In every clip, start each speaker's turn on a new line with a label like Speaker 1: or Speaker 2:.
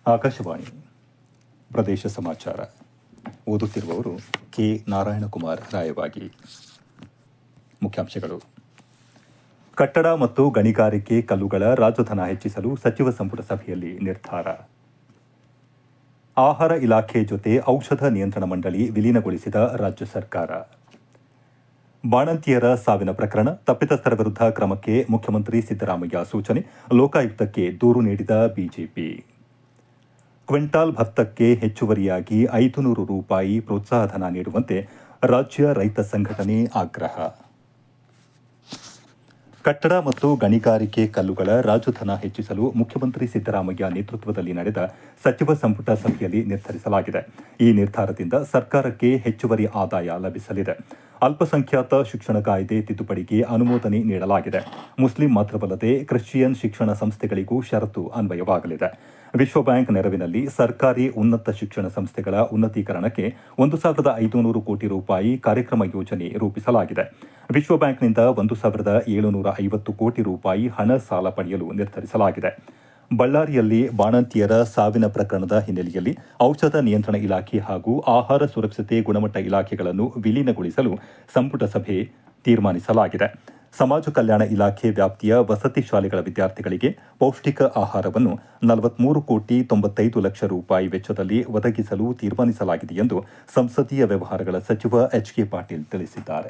Speaker 1: ಆಕಾಶವಾಣಿ ಪ್ರದೇಶ ಸಮಾಚಾರ ಓದುತ್ತಿರುವವರು ಕೆ ನಾರಾಯಣಕುಮಾರ್ ರಾಯವಾಗಿ ಮುಖ್ಯಾಂಶಗಳು ಕಟ್ಟಡ ಮತ್ತು ಗಣಿಗಾರಿಕೆ ಕಲ್ಲುಗಳ ರಾಜಧನ ಹೆಚ್ಚಿಸಲು ಸಚಿವ ಸಂಪುಟ ಸಭೆಯಲ್ಲಿ ನಿರ್ಧಾರ ಆಹಾರ ಇಲಾಖೆ ಜೊತೆ ಔಷಧ ನಿಯಂತ್ರಣ ಮಂಡಳಿ ವಿಲೀನಗೊಳಿಸಿದ ರಾಜ್ಯ ಸರ್ಕಾರ ಬಾಣಂತಿಯರ ಸಾವಿನ ಪ್ರಕರಣ ತಪ್ಪಿತಸ್ಥರ ವಿರುದ್ಧ ಕ್ರಮಕ್ಕೆ ಮುಖ್ಯಮಂತ್ರಿ ಸಿದ್ದರಾಮಯ್ಯ ಸೂಚನೆ ಲೋಕಾಯುಕ್ತಕ್ಕೆ ದೂರು ನೀಡಿದ ಬಿಜೆಪಿ ಕ್ವಿಂಟಾಲ್ ಭತ್ತಕ್ಕೆ ಹೆಚ್ಚುವರಿಯಾಗಿ ಐದು ನೂರು ರೂಪಾಯಿ ಪ್ರೋತ್ಸಾಹಧನ ನೀಡುವಂತೆ ರಾಜ್ಯ ರೈತ ಸಂಘಟನೆ ಆಗ್ರಹ ಕಟ್ಟಡ ಮತ್ತು ಗಣಿಗಾರಿಕೆ ಕಲ್ಲುಗಳ ರಾಜಧನ ಹೆಚ್ಚಿಸಲು ಮುಖ್ಯಮಂತ್ರಿ ಸಿದ್ದರಾಮಯ್ಯ ನೇತೃತ್ವದಲ್ಲಿ ನಡೆದ ಸಚಿವ ಸಂಪುಟ ಸಭೆಯಲ್ಲಿ ನಿರ್ಧರಿಸಲಾಗಿದೆ ಈ ನಿರ್ಧಾರದಿಂದ ಸರ್ಕಾರಕ್ಕೆ ಹೆಚ್ಚುವರಿ ಆದಾಯ ಲಭಿಸಲಿದೆ ಅಲ್ಪಸಂಖ್ಯಾತ ಶಿಕ್ಷಣ ಕಾಯ್ದೆ ತಿದ್ದುಪಡಿಗೆ ಅನುಮೋದನೆ ನೀಡಲಾಗಿದೆ ಮುಸ್ಲಿಂ ಮಾತ್ರವಲ್ಲದೆ ಕ್ರಿಶ್ಚಿಯನ್ ಶಿಕ್ಷಣ ಸಂಸ್ಥೆಗಳಿಗೂ ಷರತ್ತು ಅನ್ವಯವಾಗಲಿದೆ ವಿಶ್ವ ಬ್ಯಾಂಕ್ ನೆರವಿನಲ್ಲಿ ಸರ್ಕಾರಿ ಉನ್ನತ ಶಿಕ್ಷಣ ಸಂಸ್ಥೆಗಳ ಉನ್ನತೀಕರಣಕ್ಕೆ ಒಂದು ಸಾವಿರದ ಐದುನೂರು ಕೋಟಿ ರೂಪಾಯಿ ಕಾರ್ಯಕ್ರಮ ಯೋಜನೆ ರೂಪಿಸಲಾಗಿದೆ ವಿಶ್ವ ಬ್ಯಾಂಕ್ನಿಂದ ಒಂದು ಸಾವಿರದ ಏಳುನೂರ ಐವತ್ತು ಕೋಟಿ ರೂಪಾಯಿ ಹಣ ಸಾಲ ಪಡೆಯಲು ನಿರ್ಧರಿಸಲಾಗಿದೆ ಬಳ್ಳಾರಿಯಲ್ಲಿ ಬಾಣಂತಿಯರ ಸಾವಿನ ಪ್ರಕರಣದ ಹಿನ್ನೆಲೆಯಲ್ಲಿ ಔಷಧ ನಿಯಂತ್ರಣ ಇಲಾಖೆ ಹಾಗೂ ಆಹಾರ ಸುರಕ್ಷತೆ ಗುಣಮಟ್ಟ ಇಲಾಖೆಗಳನ್ನು ವಿಲೀನಗೊಳಿಸಲು ಸಂಪುಟ ಸಭೆ ತೀರ್ಮಾನಿಸಲಾಗಿದೆ ಸಮಾಜ ಕಲ್ಯಾಣ ಇಲಾಖೆ ವ್ಯಾಪ್ತಿಯ ವಸತಿ ಶಾಲೆಗಳ ವಿದ್ಯಾರ್ಥಿಗಳಿಗೆ ಪೌಷ್ಟಿಕ ಆಹಾರವನ್ನು ನಲವತ್ಮೂರು ಕೋಟಿ ತೊಂಬತ್ತೈದು ಲಕ್ಷ ರೂಪಾಯಿ ವೆಚ್ಚದಲ್ಲಿ ಒದಗಿಸಲು ತೀರ್ಮಾನಿಸಲಾಗಿದೆ ಎಂದು ಸಂಸದೀಯ ವ್ಯವಹಾರಗಳ ಸಚಿವ ಎಚ್ ಕೆ ಪಾಟೀಲ್ ತಿಳಿಸಿದ್ದಾರೆ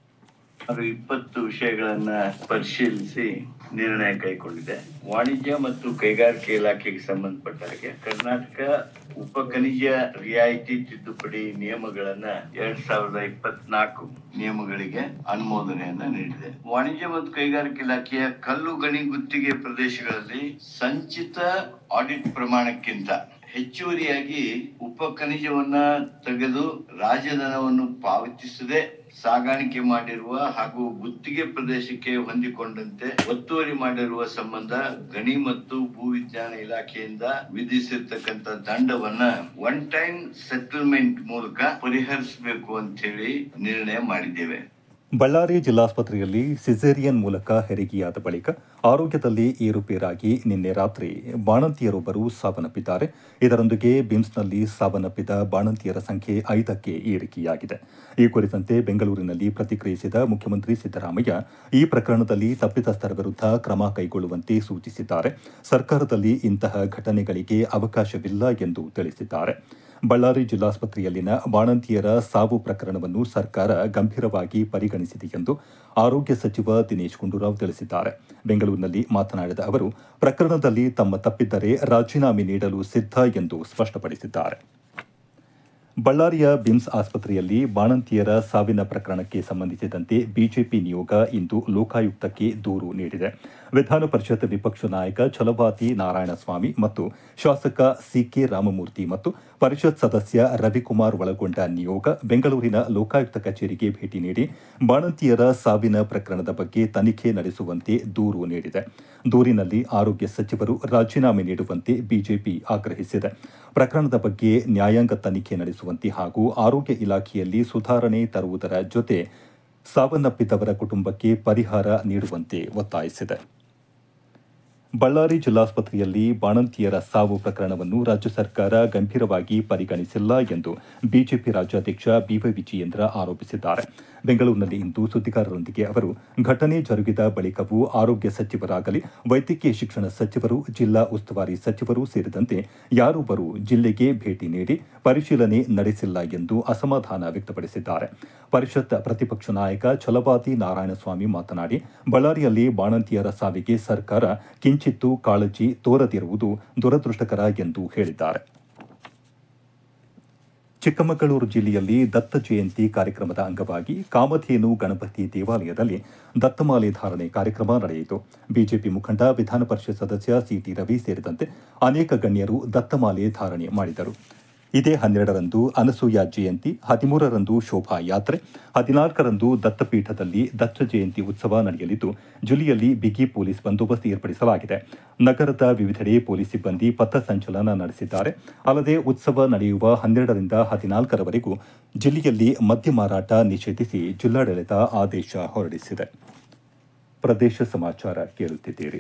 Speaker 2: ಅದು ಇಪ್ಪತ್ತು ವಿಷಯಗಳನ್ನ ಪರಿಶೀಲಿಸಿ ನಿರ್ಣಯ ಕೈಗೊಂಡಿದೆ ವಾಣಿಜ್ಯ ಮತ್ತು ಕೈಗಾರಿಕೆ ಇಲಾಖೆಗೆ ಸಂಬಂಧಪಟ್ಟ ಹಾಗೆ ಕರ್ನಾಟಕ ಉಪ ಖನಿಜ ರಿಯಾಯಿತಿ ತಿದ್ದುಪಡಿ ನಿಯಮಗಳನ್ನ ಎರಡ್ ಸಾವಿರದ ಇಪ್ಪತ್ನಾಲ್ಕು ನಿಯಮಗಳಿಗೆ ಅನುಮೋದನೆಯನ್ನ ನೀಡಿದೆ ವಾಣಿಜ್ಯ ಮತ್ತು ಕೈಗಾರಿಕೆ ಇಲಾಖೆಯ ಕಲ್ಲು ಗಣಿ ಗುತ್ತಿಗೆ ಪ್ರದೇಶಗಳಲ್ಲಿ ಸಂಚಿತ ಆಡಿಟ್ ಪ್ರಮಾಣಕ್ಕಿಂತ ಹೆಚ್ಚುವರಿಯಾಗಿ ಉಪ ಖನಿಜವನ್ನ ತೆಗೆದು ರಾಜಧನವನ್ನು ಪಾವತಿಸದೆ ಸಾಗಾಣಿಕೆ ಮಾಡಿರುವ ಹಾಗೂ ಗುತ್ತಿಗೆ ಪ್ರದೇಶಕ್ಕೆ ಹೊಂದಿಕೊಂಡಂತೆ ಒತ್ತುವರಿ ಮಾಡಿರುವ ಸಂಬಂಧ ಗಣಿ ಮತ್ತು ಭೂ ವಿಜ್ಞಾನ ಇಲಾಖೆಯಿಂದ ವಿಧಿಸಿರ್ತಕ್ಕಂಥ ದಂಡವನ್ನ ಒನ್ ಟೈಮ್ ಸೆಟಲ್ಮೆಂಟ್ ಮೂಲಕ ಪರಿಹರಿಸಬೇಕು ಅಂತ ಹೇಳಿ ನಿರ್ಣಯ ಮಾಡಿದ್ದೇವೆ
Speaker 1: ಬಳ್ಳಾರಿ ಜಿಲ್ಲಾಸ್ಪತ್ರೆಯಲ್ಲಿ ಸಿಸೇರಿಯನ್ ಮೂಲಕ ಹೆರಿಗೆಯಾದ ಬಳಿಕ ಆರೋಗ್ಯದಲ್ಲಿ ಏರುಪೇರಾಗಿ ನಿನ್ನೆ ರಾತ್ರಿ ಬಾಣಂತಿಯರೊಬ್ಬರು ಸಾವನ್ನಪ್ಪಿದ್ದಾರೆ ಇದರೊಂದಿಗೆ ಬಿಮ್ಸ್ನಲ್ಲಿ ಸಾವನ್ನಪ್ಪಿದ ಬಾಣಂತಿಯರ ಸಂಖ್ಯೆ ಐದಕ್ಕೆ ಏರಿಕೆಯಾಗಿದೆ ಈ ಕುರಿತಂತೆ ಬೆಂಗಳೂರಿನಲ್ಲಿ ಪ್ರತಿಕ್ರಿಯಿಸಿದ ಮುಖ್ಯಮಂತ್ರಿ ಸಿದ್ದರಾಮಯ್ಯ ಈ ಪ್ರಕರಣದಲ್ಲಿ ತಪ್ಪಿತಸ್ಥರ ವಿರುದ್ಧ ಕ್ರಮ ಕೈಗೊಳ್ಳುವಂತೆ ಸೂಚಿಸಿದ್ದಾರೆ ಸರ್ಕಾರದಲ್ಲಿ ಇಂತಹ ಘಟನೆಗಳಿಗೆ ಅವಕಾಶವಿಲ್ಲ ಎಂದು ತಿಳಿಸಿದ್ದಾರೆ ಬಳ್ಳಾರಿ ಜಿಲ್ಲಾಸ್ಪತ್ರೆಯಲ್ಲಿನ ಬಾಣಂತಿಯರ ಸಾವು ಪ್ರಕರಣವನ್ನು ಸರ್ಕಾರ ಗಂಭೀರವಾಗಿ ಪರಿಗಣಿಸಿದೆ ಎಂದು ಆರೋಗ್ಯ ಸಚಿವ ದಿನೇಶ್ ಗುಂಡೂರಾವ್ ತಿಳಿಸಿದ್ದಾರೆ ಬೆಂಗಳೂರಿನಲ್ಲಿ ಮಾತನಾಡಿದ ಅವರು ಪ್ರಕರಣದಲ್ಲಿ ತಮ್ಮ ತಪ್ಪಿದ್ದರೆ ರಾಜೀನಾಮೆ ನೀಡಲು ಸಿದ್ಧ ಎಂದು ಸ್ಪಷ್ಟಪಡಿಸಿದ್ದಾರೆ ಬಳ್ಳಾರಿಯ ಬಿಮ್ಸ್ ಆಸ್ಪತ್ರೆಯಲ್ಲಿ ಬಾಣಂತಿಯರ ಸಾವಿನ ಪ್ರಕರಣಕ್ಕೆ ಸಂಬಂಧಿಸಿದಂತೆ ಬಿಜೆಪಿ ನಿಯೋಗ ಇಂದು ಲೋಕಾಯುಕ್ತಕ್ಕೆ ದೂರು ನೀಡಿದೆ ವಿಧಾನ ಪರಿಷತ್ ವಿಪಕ್ಷ ನಾಯಕ ಛಲವಾತಿ ನಾರಾಯಣಸ್ವಾಮಿ ಮತ್ತು ಶಾಸಕ ಸಿಕೆ ರಾಮಮೂರ್ತಿ ಮತ್ತು ಪರಿಷತ್ ಸದಸ್ಯ ರವಿಕುಮಾರ್ ಒಳಗೊಂಡ ನಿಯೋಗ ಬೆಂಗಳೂರಿನ ಲೋಕಾಯುಕ್ತ ಕಚೇರಿಗೆ ಭೇಟಿ ನೀಡಿ ಬಾಣಂತಿಯರ ಸಾವಿನ ಪ್ರಕರಣದ ಬಗ್ಗೆ ತನಿಖೆ ನಡೆಸುವಂತೆ ದೂರು ನೀಡಿದೆ ದೂರಿನಲ್ಲಿ ಆರೋಗ್ಯ ಸಚಿವರು ರಾಜೀನಾಮೆ ನೀಡುವಂತೆ ಬಿಜೆಪಿ ಆಗ್ರಹಿಸಿದೆ ಪ್ರಕರಣದ ಬಗ್ಗೆ ನ್ಯಾಯಾಂಗ ತನಿಖೆ ನಡೆಸುವಂತೆ ಹಾಗೂ ಆರೋಗ್ಯ ಇಲಾಖೆಯಲ್ಲಿ ಸುಧಾರಣೆ ತರುವುದರ ಜೊತೆ ಸಾವನ್ನಪ್ಪಿದವರ ಕುಟುಂಬಕ್ಕೆ ಪರಿಹಾರ ನೀಡುವಂತೆ ಒತ್ತಾಯಿಸಿದೆ ಬಳ್ಳಾರಿ ಜಿಲ್ಲಾಸ್ಪತ್ರೆಯಲ್ಲಿ ಬಾಣಂತಿಯರ ಸಾವು ಪ್ರಕರಣವನ್ನು ರಾಜ್ಯ ಸರ್ಕಾರ ಗಂಭೀರವಾಗಿ ಪರಿಗಣಿಸಿಲ್ಲ ಎಂದು ಬಿಜೆಪಿ ರಾಜ್ಯಾಧ್ಯಕ್ಷ ಬಿವೈ ವಿಜಯೇಂದ್ರ ಆರೋಪಿಸಿದ್ದಾರೆ ಬೆಂಗಳೂರಿನಲ್ಲಿ ಇಂದು ಸುದ್ದಿಗಾರರೊಂದಿಗೆ ಅವರು ಘಟನೆ ಜರುಗಿದ ಬಳಿಕವೂ ಆರೋಗ್ಯ ಸಚಿವರಾಗಲಿ ವೈದ್ಯಕೀಯ ಶಿಕ್ಷಣ ಸಚಿವರು ಜಿಲ್ಲಾ ಉಸ್ತುವಾರಿ ಸಚಿವರು ಸೇರಿದಂತೆ ಯಾರೊಬ್ಬರು ಜಿಲ್ಲೆಗೆ ಭೇಟಿ ನೀಡಿ ಪರಿಶೀಲನೆ ನಡೆಸಿಲ್ಲ ಎಂದು ಅಸಮಾಧಾನ ವ್ಯಕ್ತಪಡಿಸಿದ್ದಾರೆ ಪರಿಷತ್ ಪ್ರತಿಪಕ್ಷ ನಾಯಕ ಛಲವಾದಿ ನಾರಾಯಣಸ್ವಾಮಿ ಮಾತನಾಡಿ ಬಳ್ಳಾರಿಯಲ್ಲಿ ಬಾಣಂತಿಯರ ಸಾವಿಗೆ ಸರ್ಕಾರ ಕಿಂಚಿತ್ತೂ ಕಾಳಜಿ ತೋರದಿರುವುದು ದುರದೃಷ್ಟಕರ ಎಂದು ಹೇಳಿದ್ದಾರೆ ಚಿಕ್ಕಮಗಳೂರು ಜಿಲ್ಲೆಯಲ್ಲಿ ದತ್ತ ಜಯಂತಿ ಕಾರ್ಯಕ್ರಮದ ಅಂಗವಾಗಿ ಕಾಮಧೇನು ಗಣಪತಿ ದೇವಾಲಯದಲ್ಲಿ ದತ್ತಮಾಲೆ ಧಾರಣೆ ಕಾರ್ಯಕ್ರಮ ನಡೆಯಿತು ಬಿಜೆಪಿ ಮುಖಂಡ ವಿಧಾನ ಪರಿಷತ್ ಸದಸ್ಯ ಸಿಟಿ ರವಿ ಸೇರಿದಂತೆ ಅನೇಕ ಗಣ್ಯರು ದತ್ತಮಾಲೆ ಧಾರಣೆ ಮಾಡಿದರು ಇದೇ ಹನ್ನೆರಡರಂದು ಅನಸೂಯ ಜಯಂತಿ ಹದಿಮೂರರಂದು ಶೋಭಾಯಾತ್ರೆ ಹದಿನಾಲ್ಕರಂದು ದತ್ತಪೀಠದಲ್ಲಿ ದತ್ತ ಜಯಂತಿ ಉತ್ಸವ ನಡೆಯಲಿದ್ದು ಜಿಲ್ಲೆಯಲ್ಲಿ ಬಿಗಿ ಪೊಲೀಸ್ ಬಂದೋಬಸ್ತ್ ಏರ್ಪಡಿಸಲಾಗಿದೆ ನಗರದ ವಿವಿಧೆಡೆ ಪೊಲೀಸ್ ಸಿಬ್ಬಂದಿ ಪಥ ಸಂಚಲನ ನಡೆಸಿದ್ದಾರೆ ಅಲ್ಲದೆ ಉತ್ಸವ ನಡೆಯುವ ಹನ್ನೆರಡರಿಂದ ಹದಿನಾಲ್ಕರವರೆಗೂ ಜಿಲ್ಲೆಯಲ್ಲಿ ಮದ್ಯ ಮಾರಾಟ ನಿಷೇಧಿಸಿ ಜಿಲ್ಲಾಡಳಿತ ಆದೇಶ ಹೊರಡಿಸಿದೆ ಪ್ರದೇಶ ಸಮಾಚಾರ ಕೇಳುತ್ತಿದ್ದೀರಿ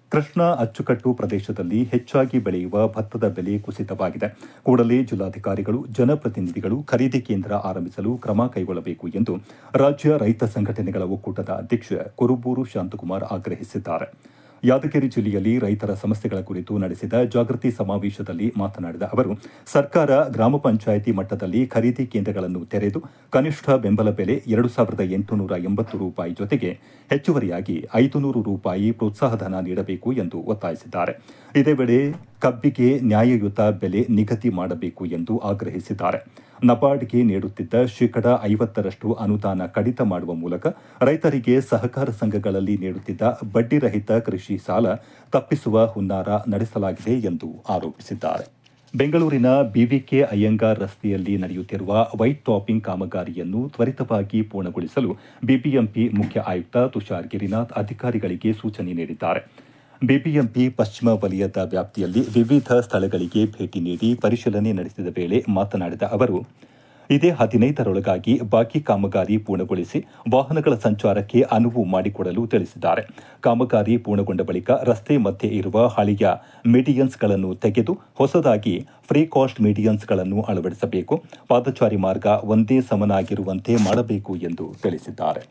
Speaker 1: ಕೃಷ್ಣಾ ಅಚ್ಚುಕಟ್ಟು ಪ್ರದೇಶದಲ್ಲಿ ಹೆಚ್ಚಾಗಿ ಬೆಳೆಯುವ ಭತ್ತದ ಬೆಲೆ ಕುಸಿತವಾಗಿದೆ ಕೂಡಲೇ ಜಿಲ್ಲಾಧಿಕಾರಿಗಳು ಜನಪ್ರತಿನಿಧಿಗಳು ಖರೀದಿ ಕೇಂದ್ರ ಆರಂಭಿಸಲು ಕ್ರಮ ಕೈಗೊಳ್ಳಬೇಕು ಎಂದು ರಾಜ್ಯ ರೈತ ಸಂಘಟನೆಗಳ ಒಕ್ಕೂಟದ ಅಧ್ಯಕ್ಷ ಕುರುಬೂರು ಶಾಂತಕುಮಾರ್ ಆಗ್ರಹಿಸಿದ್ದಾರೆ ಯಾದಗಿರಿ ಜಿಲ್ಲೆಯಲ್ಲಿ ರೈತರ ಸಮಸ್ಯೆಗಳ ಕುರಿತು ನಡೆಸಿದ ಜಾಗೃತಿ ಸಮಾವೇಶದಲ್ಲಿ ಮಾತನಾಡಿದ ಅವರು ಸರ್ಕಾರ ಗ್ರಾಮ ಪಂಚಾಯಿತಿ ಮಟ್ಟದಲ್ಲಿ ಖರೀದಿ ಕೇಂದ್ರಗಳನ್ನು ತೆರೆದು ಕನಿಷ್ಠ ಬೆಂಬಲ ಬೆಲೆ ಎರಡು ಸಾವಿರದ ಎಂಟುನೂರ ಎಂಬತ್ತು ರೂಪಾಯಿ ಜೊತೆಗೆ ಹೆಚ್ಚುವರಿಯಾಗಿ ಐದು ನೂರು ರೂಪಾಯಿ ಪ್ರೋತ್ಸಾಹಧನ ನೀಡಬೇಕು ಎಂದು ಒತ್ತಾಯಿಸಿದ್ದಾರೆ ಇದೇ ವೇಳೆ ಕಬ್ಬಿಗೆ ನ್ಯಾಯಯುತ ಬೆಲೆ ನಿಗದಿ ಮಾಡಬೇಕು ಎಂದು ಆಗ್ರಹಿಸಿದ್ದಾರೆ ನಬಾರ್ಡ್ಗೆ ನೀಡುತ್ತಿದ್ದ ಶೇಕಡ ಐವತ್ತರಷ್ಟು ಅನುದಾನ ಕಡಿತ ಮಾಡುವ ಮೂಲಕ ರೈತರಿಗೆ ಸಹಕಾರ ಸಂಘಗಳಲ್ಲಿ ನೀಡುತ್ತಿದ್ದ ಬಡ್ಡಿರಹಿತ ಕೃಷಿ ಸಾಲ ತಪ್ಪಿಸುವ ಹುನ್ನಾರ ನಡೆಸಲಾಗಿದೆ ಎಂದು ಆರೋಪಿಸಿದ್ದಾರೆ ಬೆಂಗಳೂರಿನ ಬಿವಿಕೆ ಅಯ್ಯಂಗಾರ್ ರಸ್ತೆಯಲ್ಲಿ ನಡೆಯುತ್ತಿರುವ ವೈಟ್ ಟಾಪಿಂಗ್ ಕಾಮಗಾರಿಯನ್ನು ತ್ವರಿತವಾಗಿ ಪೂರ್ಣಗೊಳಿಸಲು ಬಿಬಿಎಂಪಿ ಮುಖ್ಯ ಆಯುಕ್ತ ತುಷಾರ್ ಗಿರಿನಾಥ್ ಅಧಿಕಾರಿಗಳಿಗೆ ಸೂಚನೆ ನೀಡಿದ್ದಾರೆ ಬಿಬಿಎಂಪಿ ಪಶ್ಚಿಮ ವಲಯದ ವ್ಯಾಪ್ತಿಯಲ್ಲಿ ವಿವಿಧ ಸ್ಥಳಗಳಿಗೆ ಭೇಟಿ ನೀಡಿ ಪರಿಶೀಲನೆ ನಡೆಸಿದ ವೇಳೆ ಮಾತನಾಡಿದ ಅವರು ಇದೇ ಹದಿನೈದರೊಳಗಾಗಿ ಬಾಕಿ ಕಾಮಗಾರಿ ಪೂರ್ಣಗೊಳಿಸಿ ವಾಹನಗಳ ಸಂಚಾರಕ್ಕೆ ಅನುವು ಮಾಡಿಕೊಡಲು ತಿಳಿಸಿದ್ದಾರೆ ಕಾಮಗಾರಿ ಪೂರ್ಣಗೊಂಡ ಬಳಿಕ ರಸ್ತೆ ಮಧ್ಯೆ ಇರುವ ಹಳೆಯ ಮೀಡಿಯನ್ಸ್ಗಳನ್ನು ತೆಗೆದು ಹೊಸದಾಗಿ ಫ್ರೀ ಕಾಸ್ಟ್ ಮೀಡಿಯನ್ಸ್ಗಳನ್ನು ಅಳವಡಿಸಬೇಕು ಪಾದಚಾರಿ ಮಾರ್ಗ ಒಂದೇ ಸಮನಾಗಿರುವಂತೆ ಮಾಡಬೇಕು ಎಂದು ತಿಳಿಸಿದ್ದಾರೆ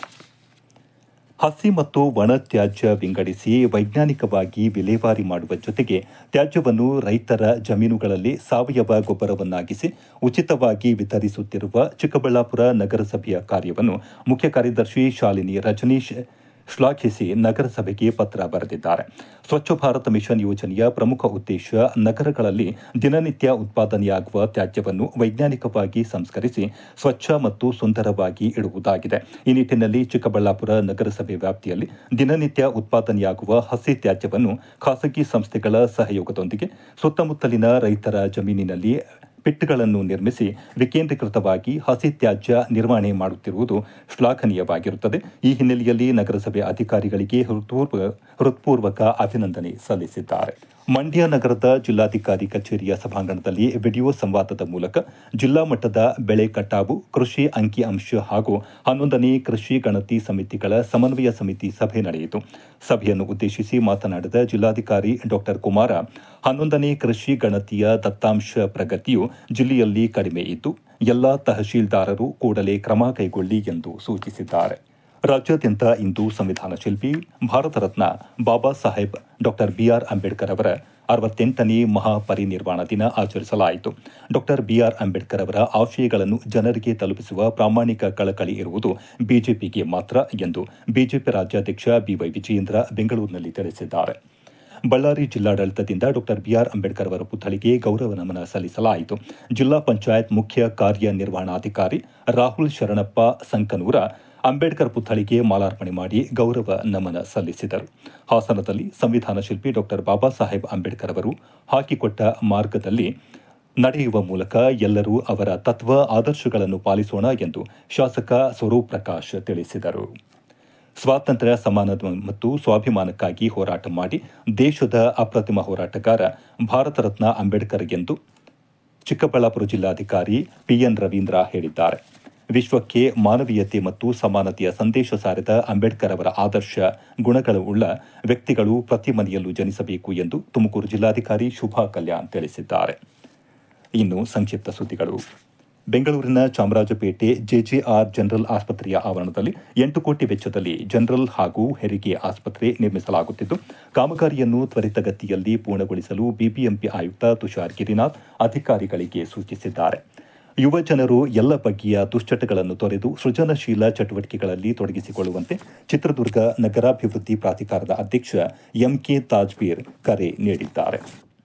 Speaker 1: ಹಸಿ ಮತ್ತು ಒಣ ತ್ಯಾಜ್ಯ ವಿಂಗಡಿಸಿ ವೈಜ್ಞಾನಿಕವಾಗಿ ವಿಲೇವಾರಿ ಮಾಡುವ ಜೊತೆಗೆ ತ್ಯಾಜ್ಯವನ್ನು ರೈತರ ಜಮೀನುಗಳಲ್ಲಿ ಸಾವಯವ ಗೊಬ್ಬರವನ್ನಾಗಿಸಿ ಉಚಿತವಾಗಿ ವಿತರಿಸುತ್ತಿರುವ ಚಿಕ್ಕಬಳ್ಳಾಪುರ ನಗರಸಭೆಯ ಕಾರ್ಯವನ್ನು ಮುಖ್ಯ ಕಾರ್ಯದರ್ಶಿ ಶಾಲಿನಿ ರಜನೀಶ್ ಶ್ಲಾಘಿಸಿ ನಗರಸಭೆಗೆ ಪತ್ರ ಬರೆದಿದ್ದಾರೆ ಸ್ವಚ್ಛ ಭಾರತ ಮಿಷನ್ ಯೋಜನೆಯ ಪ್ರಮುಖ ಉದ್ದೇಶ ನಗರಗಳಲ್ಲಿ ದಿನನಿತ್ಯ ಉತ್ಪಾದನೆಯಾಗುವ ತ್ಯಾಜ್ಯವನ್ನು ವೈಜ್ಞಾನಿಕವಾಗಿ ಸಂಸ್ಕರಿಸಿ ಸ್ವಚ್ಛ ಮತ್ತು ಸುಂದರವಾಗಿ ಇಡುವುದಾಗಿದೆ ಈ ನಿಟ್ಟಿನಲ್ಲಿ ಚಿಕ್ಕಬಳ್ಳಾಪುರ ನಗರಸಭೆ ವ್ಯಾಪ್ತಿಯಲ್ಲಿ ದಿನನಿತ್ಯ ಉತ್ಪಾದನೆಯಾಗುವ ಹಸಿ ತ್ಯಾಜ್ಯವನ್ನು ಖಾಸಗಿ ಸಂಸ್ಥೆಗಳ ಸಹಯೋಗದೊಂದಿಗೆ ಸುತ್ತಮುತ್ತಲಿನ ರೈತರ ಜಮೀನಿನಲ್ಲಿ ಪಿಟ್ಗಳನ್ನು ನಿರ್ಮಿಸಿ ವಿಕೇಂದ್ರೀಕೃತವಾಗಿ ಹಸಿ ತ್ಯಾಜ್ಯ ನಿರ್ವಹಣೆ ಮಾಡುತ್ತಿರುವುದು ಶ್ಲಾಘನೀಯವಾಗಿರುತ್ತದೆ ಈ ಹಿನ್ನೆಲೆಯಲ್ಲಿ ನಗರಸಭೆ ಅಧಿಕಾರಿಗಳಿಗೆ ಹೃತ್ಪೂರ್ವ- ಹೃತ್ಪೂರ್ವಕ ಅಭಿನಂದನೆ ಸಲ್ಲಿಸಿದ್ದಾರೆ ಮಂಡ್ಯ ನಗರದ ಜಿಲ್ಲಾಧಿಕಾರಿ ಕಚೇರಿಯ ಸಭಾಂಗಣದಲ್ಲಿ ವಿಡಿಯೋ ಸಂವಾದದ ಮೂಲಕ ಜಿಲ್ಲಾ ಮಟ್ಟದ ಬೆಳೆ ಕಟಾವು ಕೃಷಿ ಅಂಕಿ ಅಂಶ ಹಾಗೂ ಹನ್ನೊಂದನೇ ಕೃಷಿ ಗಣತಿ ಸಮಿತಿಗಳ ಸಮನ್ವಯ ಸಮಿತಿ ಸಭೆ ನಡೆಯಿತು ಸಭೆಯನ್ನು ಉದ್ದೇಶಿಸಿ ಮಾತನಾಡಿದ ಜಿಲ್ಲಾಧಿಕಾರಿ ಡಾ ಕುಮಾರ ಹನ್ನೊಂದನೇ ಕೃಷಿ ಗಣತಿಯ ದತ್ತಾಂಶ ಪ್ರಗತಿಯು ಜಿಲ್ಲೆಯಲ್ಲಿ ಕಡಿಮೆ ಇದ್ದು ಎಲ್ಲಾ ತಹಶೀಲ್ದಾರರು ಕೂಡಲೇ ಕ್ರಮ ಕೈಗೊಳ್ಳಿ ಎಂದು ಸೂಚಿಸಿದ್ದಾರೆ ರಾಜ್ಯಾದ್ಯಂತ ಇಂದು ಸಂವಿಧಾನ ಶಿಲ್ಪಿ ಭಾರತ ರತ್ನ ಬಾಬಾ ಸಾಹೇಬ್ ಡಾ ಬಿಆರ್ ಅಂಬೇಡ್ಕರ್ ಅವರ ಅರವತ್ತೆಂಟನೇ ಮಹಾಪರಿನಿರ್ವಾಣ ದಿನ ಆಚರಿಸಲಾಯಿತು ಡಾ ಬಿಆರ್ ಅಂಬೇಡ್ಕರ್ ಅವರ ಆಶಯಗಳನ್ನು ಜನರಿಗೆ ತಲುಪಿಸುವ ಪ್ರಾಮಾಣಿಕ ಕಳಕಳಿ ಇರುವುದು ಬಿಜೆಪಿಗೆ ಮಾತ್ರ ಎಂದು ಬಿಜೆಪಿ ರಾಜ್ಯಾಧ್ಯಕ್ಷ ಬಿವೈ ವಿಜಯೇಂದ್ರ ಬೆಂಗಳೂರಿನಲ್ಲಿ ತಿಳಿಸಿದ್ದಾರೆ ಬಳ್ಳಾರಿ ಜಿಲ್ಲಾಡಳಿತದಿಂದ ಡಾ ಬಿಆರ್ ಅಂಬೇಡ್ಕರ್ ಅವರ ಪುತ್ಥಳಿಗೆ ಗೌರವ ನಮನ ಸಲ್ಲಿಸಲಾಯಿತು ಜಿಲ್ಲಾ ಪಂಚಾಯತ್ ಮುಖ್ಯ ಕಾರ್ಯನಿರ್ವಹಣಾಧಿಕಾರಿ ರಾಹುಲ್ ಶರಣಪ್ಪ ಸಂಕನೂರ ಅಂಬೇಡ್ಕರ್ ಪುತ್ಥಳಿಗೆ ಮಾಲಾರ್ಪಣೆ ಮಾಡಿ ಗೌರವ ನಮನ ಸಲ್ಲಿಸಿದರು ಹಾಸನದಲ್ಲಿ ಸಂವಿಧಾನ ಶಿಲ್ಪಿ ಡಾ ಬಾಬಾ ಸಾಹೇಬ್ ಅಂಬೇಡ್ಕರ್ ಅವರು ಹಾಕಿಕೊಟ್ಟ ಮಾರ್ಗದಲ್ಲಿ ನಡೆಯುವ ಮೂಲಕ ಎಲ್ಲರೂ ಅವರ ತತ್ವ ಆದರ್ಶಗಳನ್ನು ಪಾಲಿಸೋಣ ಎಂದು ಶಾಸಕ ಸ್ವರೂಪ್ ಪ್ರಕಾಶ್ ತಿಳಿಸಿದರು ಸ್ವಾತಂತ್ರ್ಯ ಸಮಾನತೆ ಮತ್ತು ಸ್ವಾಭಿಮಾನಕ್ಕಾಗಿ ಹೋರಾಟ ಮಾಡಿ ದೇಶದ ಅಪ್ರತಿಮ ಹೋರಾಟಗಾರ ಭಾರತ ರತ್ನ ಅಂಬೇಡ್ಕರ್ ಎಂದು ಚಿಕ್ಕಬಳ್ಳಾಪುರ ಜಿಲ್ಲಾಧಿಕಾರಿ ಪಿಎನ್ ರವೀಂದ್ರ ಹೇಳಿದ್ದಾರೆ ವಿಶ್ವಕ್ಕೆ ಮಾನವೀಯತೆ ಮತ್ತು ಸಮಾನತೆಯ ಸಂದೇಶ ಸಾರಿದ ಅಂಬೇಡ್ಕರ್ ಅವರ ಆದರ್ಶ ಗುಣಗಳುಳ್ಳ ವ್ಯಕ್ತಿಗಳು ಪ್ರತಿ ಮನೆಯಲ್ಲೂ ಜನಿಸಬೇಕು ಎಂದು ತುಮಕೂರು ಜಿಲ್ಲಾಧಿಕಾರಿ ಶುಭಾ ಕಲ್ಯಾಣ್ ತಿಳಿಸಿದ್ದಾರೆ ಇನ್ನು ಸಂಕ್ಷಿಪ್ತ ಸುದ್ದಿಗಳು ಬೆಂಗಳೂರಿನ ಚಾಮರಾಜಪೇಟೆ ಜೆಜೆಆರ್ ಜನರಲ್ ಆಸ್ಪತ್ರೆಯ ಆವರಣದಲ್ಲಿ ಎಂಟು ಕೋಟಿ ವೆಚ್ಚದಲ್ಲಿ ಜನರಲ್ ಹಾಗೂ ಹೆರಿಗೆ ಆಸ್ಪತ್ರೆ ನಿರ್ಮಿಸಲಾಗುತ್ತಿದ್ದು ಕಾಮಗಾರಿಯನ್ನು ತ್ವರಿತಗತಿಯಲ್ಲಿ ಪೂರ್ಣಗೊಳಿಸಲು ಬಿಬಿಎಂಪಿ ಆಯುಕ್ತ ತುಷಾರ್ ಗಿರಿನಾಥ್ ಅಧಿಕಾರಿಗಳಿಗೆ ಸೂಚಿಸಿದ್ದಾರೆ ಯುವ ಜನರು ಎಲ್ಲ ಬಗೆಯ ದುಶ್ಚಟಗಳನ್ನು ತೊರೆದು ಸೃಜನಶೀಲ ಚಟುವಟಿಕೆಗಳಲ್ಲಿ ತೊಡಗಿಸಿಕೊಳ್ಳುವಂತೆ ಚಿತ್ರದುರ್ಗ ನಗರಾಭಿವೃದ್ಧಿ ಪ್ರಾಧಿಕಾರದ ಅಧ್ಯಕ್ಷ ಎಂಕೆ ತಾಜ್ಬೀರ್ ಕರೆ ನೀಡಿದ್ದಾರೆ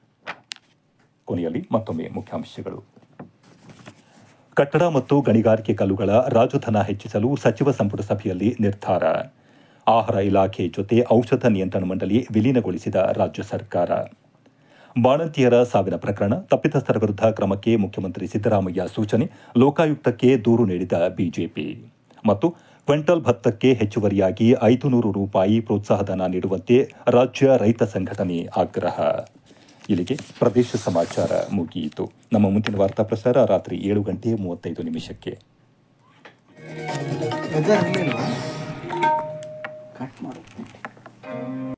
Speaker 1: ಕೊನೆಯಲ್ಲಿ ಮತ್ತೊಮ್ಮೆ ಮುಖ್ಯಾಂಶಗಳು ಕಟ್ಟಡ ಮತ್ತು ಗಣಿಗಾರಿಕೆ ಕಲ್ಲುಗಳ ರಾಜಧನ ಹೆಚ್ಚಿಸಲು ಸಚಿವ ಸಂಪುಟ ಸಭೆಯಲ್ಲಿ ನಿರ್ಧಾರ ಆಹಾರ ಇಲಾಖೆ ಜೊತೆ ಔಷಧ ನಿಯಂತ್ರಣ ಮಂಡಳಿ ವಿಲೀನಗೊಳಿಸಿದ ರಾಜ್ಯ ಸರ್ಕಾರ ಬಾಣಂತಿಯರ ಸಾವಿನ ಪ್ರಕರಣ ತಪ್ಪಿತಸ್ಥರ ವಿರುದ್ಧ ಕ್ರಮಕ್ಕೆ ಮುಖ್ಯಮಂತ್ರಿ ಸಿದ್ದರಾಮಯ್ಯ ಸೂಚನೆ ಲೋಕಾಯುಕ್ತಕ್ಕೆ ದೂರು ನೀಡಿದ ಬಿಜೆಪಿ ಮತ್ತು ಕ್ವಿಂಟಲ್ ಭತ್ತಕ್ಕೆ ಹೆಚ್ಚುವರಿಯಾಗಿ ಐದು ನೂರು ರೂಪಾಯಿ ಪ್ರೋತ್ಸಾಹಧನ ನೀಡುವಂತೆ ರಾಜ್ಯ ರೈತ ಸಂಘಟನೆ ಆಗ್ರಹ ಇಲ್ಲಿಗೆ ಪ್ರದೇಶ ಸಮಾಚಾರ ಮುಗಿಯಿತು ನಮ್ಮ ಮುಂದಿನ ವಾರ್ತಾ ಪ್ರಸಾರ ರಾತ್ರಿ ಏಳು ಗಂಟೆ ಮೂವತ್ತೈದು ನಿಮಿಷಕ್ಕೆ
Speaker 3: ವೆದರ್ ಇರಲಿಲ್ವಾ ಕಟ್ ಮಾಡು